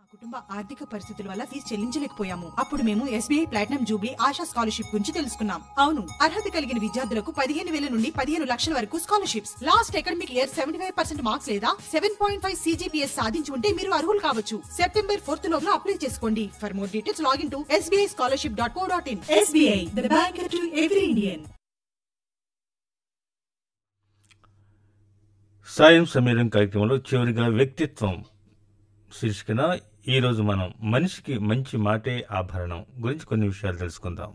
కుటుంబ ఆర్థిక పరిస్థితుల వల్ల ఫీజు చెల్లించలేకపోయాము అప్పుడు మేము SBI platinum jubilee Asha scholarship గురించి తెలుసుకున్నాం అవును అర్హత కలిగిన విద్యార్థులకు పదిహేను వేల నుండి పదిహేను లక్షల వరకు scholarships last academic year seventy five percent marks లేదా సెవెన్ పాయింట్ ఫైవ్ సీజీపీఎస్ సాధించి ఉంటే మీరు అర్హులు కావచ్చు సెప్టెంబర్ ఫోర్త్ లోగా అప్లై చేసుకోండి for more details login to SBI scholarship dot co dot in SBI the bank to every Indian సాయం సమీరం కార్యక్రమంలో చివరిగా వ్యక్తిత్వం శీర్షికన ఈరోజు మనం మనిషికి మంచి మాటే ఆభరణం గురించి కొన్ని విషయాలు తెలుసుకుందాం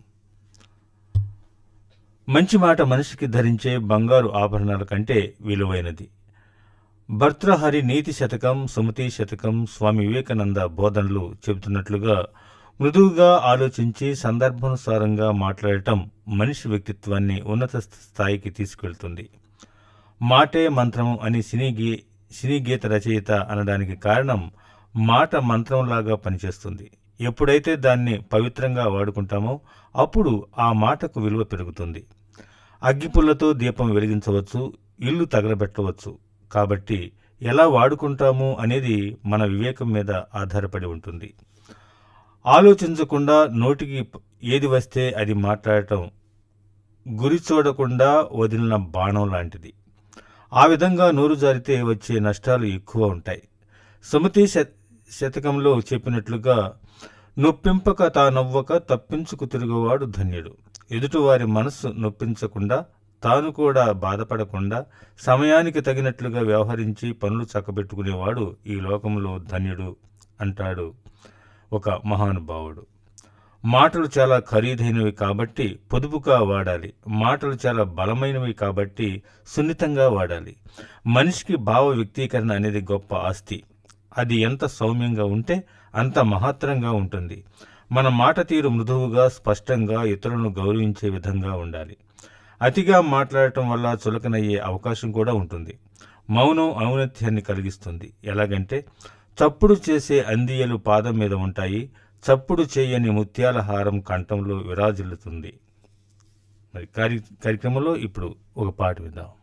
మంచి మాట మనిషికి ధరించే బంగారు ఆభరణాల కంటే విలువైనది భర్తృహరి నీతి శతకం సుమతి శతకం స్వామి వివేకానంద బోధనలు చెబుతున్నట్లుగా మృదువుగా ఆలోచించి సందర్భానుసారంగా మాట్లాడటం మనిషి వ్యక్తిత్వాన్ని ఉన్నత స్థాయికి తీసుకెళ్తుంది మాటే మంత్రం అని సినీ గీ సినీ గీత రచయిత అనడానికి కారణం మాట మంత్రంలాగా పనిచేస్తుంది ఎప్పుడైతే దాన్ని పవిత్రంగా వాడుకుంటామో అప్పుడు ఆ మాటకు విలువ పెరుగుతుంది అగ్గిపుల్లతో దీపం వెలిగించవచ్చు ఇల్లు తగలబెట్టవచ్చు కాబట్టి ఎలా వాడుకుంటాము అనేది మన వివేకం మీద ఆధారపడి ఉంటుంది ఆలోచించకుండా నోటికి ఏది వస్తే అది మాట్లాడటం గురి చూడకుండా వదిలిన బాణం లాంటిది ఆ విధంగా నోరు జారితే వచ్చే నష్టాలు ఎక్కువ ఉంటాయి సుమతి శత- శతకంలో చెప్పినట్లుగా నొప్పింపక తా నవ్వక తప్పించుకు తిరుగువాడు ధన్యుడు ఎదుటివారి మనస్సు నొప్పించకుండా తాను కూడా బాధపడకుండా సమయానికి తగినట్లుగా వ్యవహరించి పనులు చక్కబెట్టుకునేవాడు ఈ లోకంలో ధన్యుడు అంటాడు ఒక మహానుభావుడు మాటలు చాలా ఖరీదైనవి కాబట్టి పొదుపుగా వాడాలి మాటలు చాలా బలమైనవి కాబట్టి సున్నితంగా వాడాలి మనిషికి భావ వ్యక్తీకరణ అనేది గొప్ప ఆస్తి అది ఎంత సౌమ్యంగా ఉంటే అంత మహత్తరంగా ఉంటుంది మన మాట తీరు మృదువుగా స్పష్టంగా ఇతరులను గౌరవించే విధంగా ఉండాలి అతిగా మాట్లాడటం వల్ల చులకనయ్యే అవకాశం కూడా ఉంటుంది మౌనం ఔన్నత్యాన్ని కలిగిస్తుంది ఎలాగంటే చప్పుడు చేసే అందియలు పాదం మీద ఉంటాయి చప్పుడు చేయని ముత్యాల హారం కంఠంలో విరాజిల్లుతుంది మరి కార్య కార్యక్రమంలో ఇప్పుడు ఒక పాట విందాం